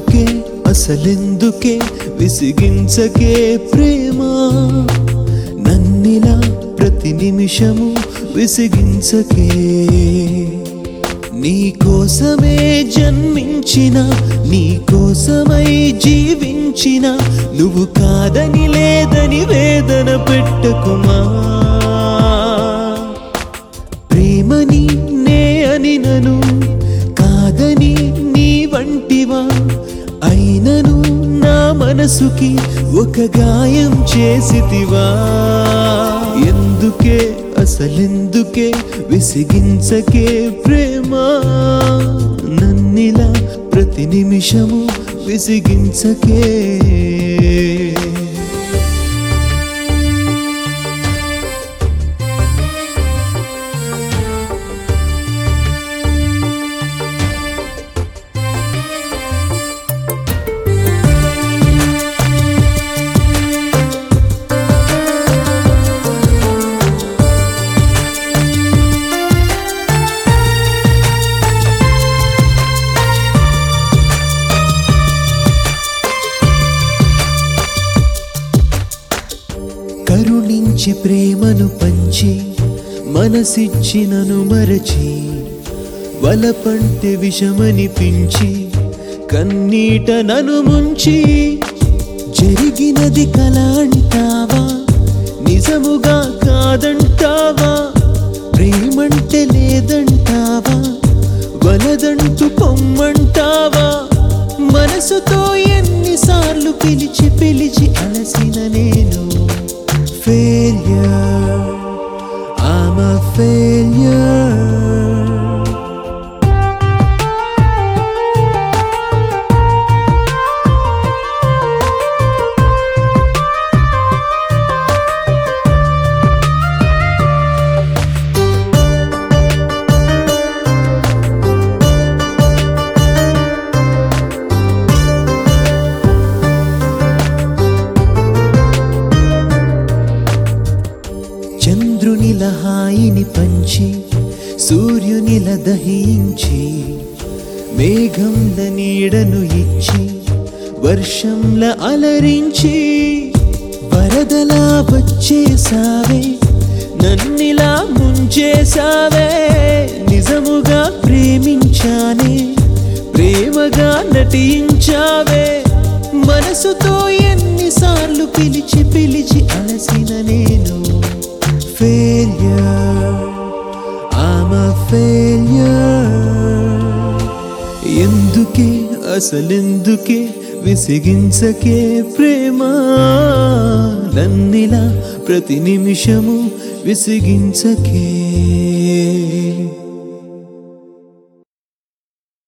ఎందుకే అసలెందుకే విసిగించకే ప్రేమ నన్నిలా ప్రతి నిమిషము విసిగించకే నీ కోసమే జన్మించిన నీ కోసమై జీవించిన నువ్వు కాదని లేదని వేదన పెట్టకుమా ప్రేమని నే అని నను కాదని నీ వంటివా అయినను నా మనసుకి ఒక గాయం చేసితివా ఎందుకే అసలెందుకే విసిగించకే ప్రేమ నన్నిలా ప్రతి నిమిషము విసిగించకే కరుణించి ప్రేమను పంచి మనసిచ్చినను మరచి వలపంటే విషమనిపించి కన్నీట నను ముంచి జరిగినది కల అంటావా నిజముగా కాదంటావా ప్రేమంటే లేదంటావా వలదంటూ పొమ్మంటావా మనసుతో ఎన్నిసార్లు పిలిచి పిలిచి అలసిన నేను failure. I'm a failure. చంద్రునిల హాయిని పంచి సూర్యునిల దహించి మేఘంల నీడను ఇచ్చి వర్షంల అలరించి వరదలా వచ్చేసావే నన్నిలా ముంచేసావే నిజముగా ప్రేమించానే ప్రేమగా నటించావే మనసుతో ఎన్నిసార్లు పిలిచి పిలిచి అలసిన నేను failure. I'm a failure. ఎందుకే అసలెందుకే విసిగించకే ప్రేమ నన్నిలా ప్రతి నిమిషము విసిగించకే